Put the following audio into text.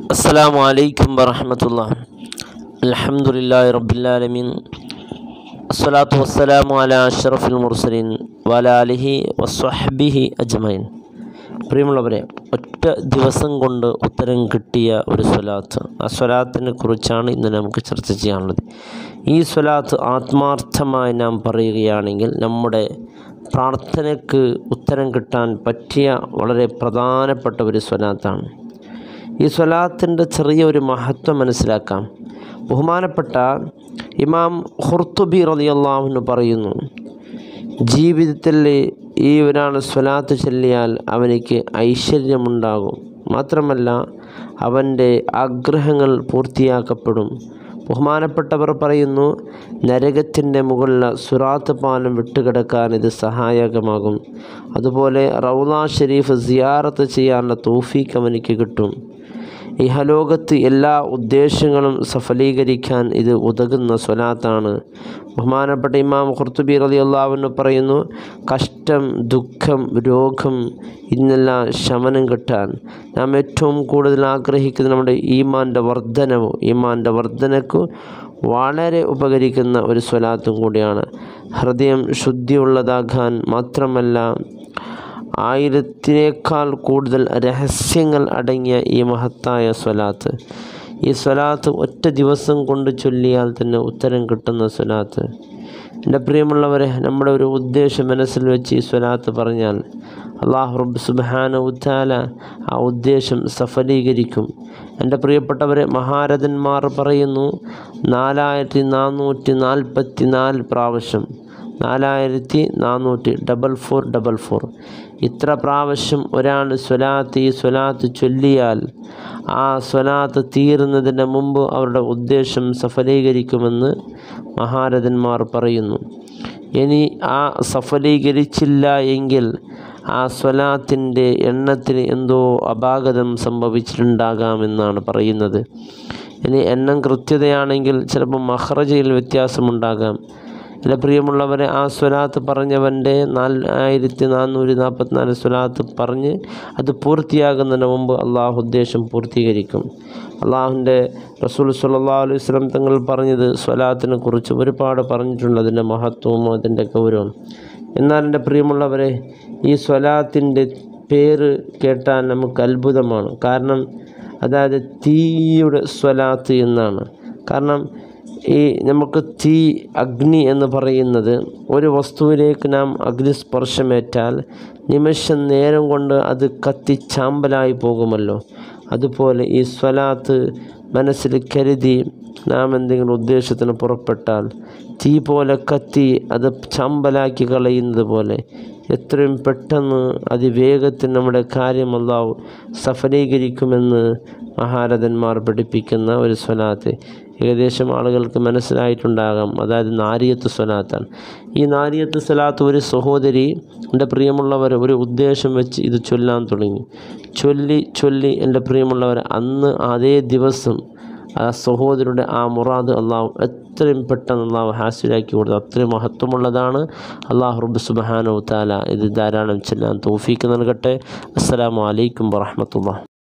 السلام عليكم ورحمة الله الحمد لله رب العالمين الصلاة والسلام على أشرف المرسلين وعلى آله وصحبه أجمعين പ്രിയമുള്ളവരെ ഒറ്റ ദിവസം കൊണ്ട് ഉത്തരം കിട്ടിയ ഒരു സ്വലാത്ത് ആ സ്വലാത്തിനെ കുറിച്ചാണ് ഇന്ന് നമുക്ക് ചർച്ച ചെയ്യാനുള്ളത് ഈ സ്വലാത്ത് ആത്മാർത്ഥമായി നാം പറയുകയാണെങ്കിൽ നമ്മുടെ പ്രാർത്ഥനയ്ക്ക് ഉത്തരം കിട്ടാൻ പറ്റിയ വളരെ പ്രധാനപ്പെട്ട ഒരു സ്വലാത്താണ് ഈ സ്വലാത്തിൻ്റെ ചെറിയൊരു മഹത്വം മനസ്സിലാക്കാം ബഹുമാനപ്പെട്ട ഇമാം ഹുർത്തുബി റളിയല്ലാഹുവിന് പറയുന്നു ജീവിതത്തിൽ ഈ ഒരാൾ സ്വലാത്ത് ചൊല്ലിയാൽ അവനിക്ക് ഐശ്വര്യമുണ്ടാകും മാത്രമല്ല അവൻ്റെ ആഗ്രഹങ്ങൾ പൂർത്തിയാക്കപ്പെടും ബഹുമാനപ്പെട്ടവർ പറയുന്നു നരകത്തിൻ്റെ മുകളിൽ സുറാത്ത് പാലം വിട്ടുകിടക്കാൻ ഇത് സഹായകമാകും അതുപോലെ റൗല ഷെരീഫ് സിയാറത്ത് ചെയ്യാനുള്ള തോഫീക്ക് അവനിക്ക് കിട്ടും ഇഹലോകത്ത് എല്ലാ ഉദ്ദേശങ്ങളും സഫലീകരിക്കാൻ ഇത് ഉതകുന്ന സ്വലാത്താണ് ബഹുമാനപ്പെട്ട ഇമാം ഖുർത്തുബി റലി അള്ളാഹുവിന് പറയുന്നു കഷ്ടം ദുഃഖം രോഗം ഇന്നെല്ലാം ശമനം കിട്ടാൻ നാം ഏറ്റവും കൂടുതൽ ആഗ്രഹിക്കുന്ന നമ്മുടെ ഈമാൻ്റെ വർധനവും ഈമാൻ്റെ വർധനയ്ക്ക് വളരെ ഉപകരിക്കുന്ന ഒരു സ്വലാത്തും കൂടിയാണ് ഹൃദയം ശുദ്ധിയുള്ളതാകാൻ മാത്രമല്ല ആയിരത്തിനേക്കാൾ കൂടുതൽ രഹസ്യങ്ങൾ അടങ്ങിയ ഈ മഹത്തായ സ്വലാത്ത് ഈ സ്വലാത്ത് ഒറ്റ ദിവസം കൊണ്ട് ചൊല്ലിയാൽ തന്നെ ഉത്തരം കിട്ടുന്ന സ്വലാത്ത് എൻ്റെ പ്രിയമുള്ളവരെ നമ്മുടെ ഒരു ഉദ്ദേശം മനസ്സിൽ വെച്ച് ഈ സ്വലാത്ത് പറഞ്ഞാൽ അള്ളാഹു റബ്ബ് സുബാന ഉത്താല ആ ഉദ്ദേശം സഫലീകരിക്കും എൻ്റെ പ്രിയപ്പെട്ടവരെ മഹാരഥന്മാർ പറയുന്നു നാലായിരത്തി നാനൂറ്റി നാൽപ്പത്തി നാല് പ്രാവശ്യം നാലായിരത്തി നാനൂറ്റി ഡബിൾ ഫോർ ഡബിൾ ഫോർ ഇത്ര പ്രാവശ്യം ഒരാൾ സ്വലാത്ത് ഈ സ്വലാത്ത് ചൊല്ലിയാൽ ആ സ്വലാത്ത് തീരുന്നതിന് മുമ്പ് അവരുടെ ഉദ്ദേശം സഫലീകരിക്കുമെന്ന് മഹാരഥന്മാർ പറയുന്നു ഇനി ആ സഫലീകരിച്ചില്ല എങ്കിൽ ആ സ്വലാത്തിൻ്റെ എണ്ണത്തിന് എന്തോ അപാകതം സംഭവിച്ചിട്ടുണ്ടാകാമെന്നാണ് പറയുന്നത് ഇനി എണ്ണം കൃത്യതയാണെങ്കിൽ ചിലപ്പോൾ മഹ്റജയിൽ വ്യത്യാസമുണ്ടാകാം എൻ്റെ പ്രിയമുള്ളവരെ ആ സ്വലാത്ത് പറഞ്ഞവൻ്റെ നാലായിരത്തി നാനൂറ്റി നാൽപ്പത്തിനാല് സ്വലാത്ത് പറഞ്ഞ് അത് പൂർത്തിയാകുന്നതിന് മുമ്പ് അള്ളാഹു ഉദ്ദേശം പൂർത്തീകരിക്കും അള്ളാഹുവിൻ്റെ റസൂൽ സല്ലാ അലൈഹി സ്വലം തങ്ങൾ പറഞ്ഞത് സ്വലാത്തിനെ കുറിച്ച് ഒരുപാട് പറഞ്ഞിട്ടുണ്ട് അതിൻ്റെ മഹത്വവും അതിൻ്റെ ഗൗരവം എന്നാൽ എൻ്റെ പ്രിയമുള്ളവരെ ഈ സ്വലാത്തിൻ്റെ പേര് കേട്ടാൽ നമുക്ക് അത്ഭുതമാണ് കാരണം അതായത് തീയുടെ സ്വലാത്ത് എന്നാണ് കാരണം ഈ നമുക്ക് തീ അഗ്നി എന്ന് പറയുന്നത് ഒരു വസ്തുവിലേക്ക് നാം അഗ്നിസ്പർശമേറ്റാൽ നിമിഷം നേരം കൊണ്ട് അത് കത്തി ചാമ്പലായി പോകുമല്ലോ അതുപോലെ ഈ സ്വലാത്ത് മനസ്സിൽ കരുതി നാം എന്തെങ്കിലും ഉദ്ദേശത്തിന് പുറപ്പെട്ടാൽ തീ പോലെ കത്തി അത് ചാമ്പലാക്കി കളയുന്നത് പോലെ എത്രയും പെട്ടെന്ന് അതിവേഗത്തിൽ നമ്മുടെ കാര്യം അല്ലാഹു സഫലീകരിക്കുമെന്ന് മഹാരഥന്മാർ പഠിപ്പിക്കുന്ന ഒരു സ്വലാത്ത് ഏകദേശം ആളുകൾക്ക് മനസ്സിലായിട്ടുണ്ടാകാം അതായത് നാരിയത്ത് സ്വലാത്താണ് ഈ നാരിയത്ത് സ്വലാത്ത് ഒരു സഹോദരി എൻ്റെ പ്രിയമുള്ളവർ ഒരു ഉദ്ദേശം വെച്ച് ഇത് ചൊല്ലാൻ തുടങ്ങി ചൊല്ലി ചൊല്ലി എൻ്റെ പ്രിയമുള്ളവർ അന്ന് അതേ ദിവസം ആ സഹോദരിയുടെ ആ മുറാദ് അള്ളാഹു എത്രയും പെട്ടെന്ന് അള്ളാഹു ഹാസിലാക്കി കൊടുത്തു അത്രയും മഹത്വമുള്ളതാണ് അള്ളാഹു റബ്ബ് സുബാനോ താല ഇത് ധാരാളം ചെല്ലാൻ തോഫീക്ക് നൽകട്ടെ അസ്സലാമു അലൈക്കും വറഹമത്തുള്ള